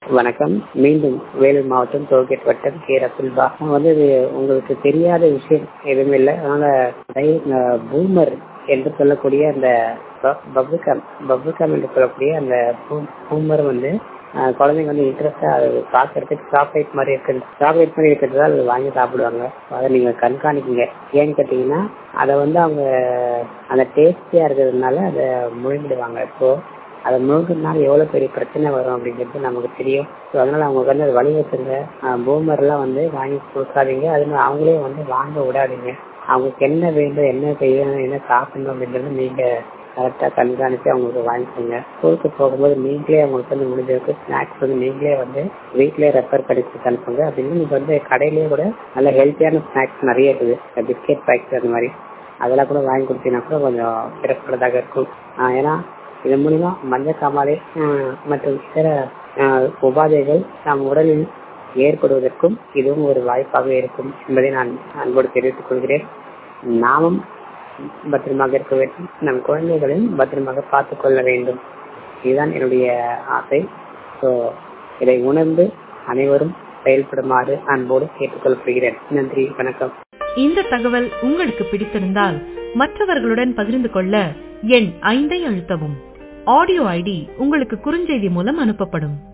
வணக்கம் மீண்டும் வேலூர் மாவட்டம் டோல்கேட் வட்டம் கே ரசுல்பா வந்து இது உங்களுக்கு தெரியாத விஷயம் எதுவும் இல்லை அதனால டை- அஹ் பூமர் என்று சொல்லக்கூடிய அந்த பபுகம் பபுகம் என்று சொல்லக்கூடிய அந்த பூ- பூமர் வந்து அஹ், குழந்தைங்க வந்து இன்ட்ரெஸ்டா அது பார்க்கறதுக்கு சாக்லேட் மாதிரி இருக்குது சாக்லேட் மாதிரி இருக்கிறதால அதை வாங்கி சாப்பிடுவாங்க அதை நீங்க கண்காணிக்குங்க ஏன்னு கேட்டீங்கன்னா அதை வந்து அவங்க அந்த டேஸ்டியா இருக்கிறதுனால அதை முழுங்கிடுவாங்க இப்போ அதை முழுங்குறதுனால எவ்வளவு பெரிய பிரச்சனை வரும் அப்படிங்கிறது நமக்கு தெரியும் ஸோ அதனால அவங்க வந்து அதை வலியுறுத்துங்க பூமர்லாம் வந்து வாங்கி கொடுக்காதீங்க அதனால அவங்களே வந்து வாங்க விடாதீங்க அவங்களுக்கு என்ன வேண்டும் என்ன செய்யணும் என்ன சாப்பிடணும் அப்படிங்கறது நீங்க கரெக்டா கண்காணிச்சு அவங்களுக்கு வாங்கிக்கோங்க ஸ்கூலுக்கு போகும்போது நீங்களே அவங்களுக்கு வந்து முடிஞ்ச வரைக்கும் ஸ்நாக்ஸ் வந்து நீங்களே வந்து வீட்லயே ரெஃபர் பண்ணி கொடுத்து அனுப்புங்க அப்படின்னு நீங்க வந்து கடையிலேயே கூட நல்ல ஹெல்த்தியான ஸ்நாக்ஸ் நிறைய இருக்குது பிஸ்கெட் பேக்ஸ் அந்த மாதிரி அதெல்லாம் கூட வாங்கி கொடுத்தீங்கன்னா கூட கொஞ்சம் சிறப்புள்ளதாக இருக்கும் ஆஹ் ஏன்னா இதன் மூலியமா மஞ்சள் காமாலை ஆஹ் மற்றும் இதர ஆஹ் உபாதைகள் நம் உடலில் ஏற்படுவதற்கும் இதுவும் ஒரு வாய்ப்பாக இருக்கும் என்பதை நான் அன்போடு தெரிவித்துக் கொள்கிறேன் நாமும் பத்திரமாக இருக்க வேண்டும் நம் குழந்தைகளையும் பத்திரமாக பார்த்துக் கொள்ள வேண்டும் இதுதான் என்னுடைய ஆசை ஸோ இதை உணர்ந்து அனைவரும் செயல்படுமாறு அன்போடு கேட்டுக்கொள்ளப்படுகிறேன் நன்றி வணக்கம் இந்த தகவல் உங்களுக்கு பிடித்திருந்தால் மற்றவர்களுடன் பகிர்ந்து கொள்ள எண் ஐந்தை அழுத்தவும் ஆடியோ ஐடி உங்களுக்கு குறுஞ்செய்தி மூலம் அனுப்பப்படும்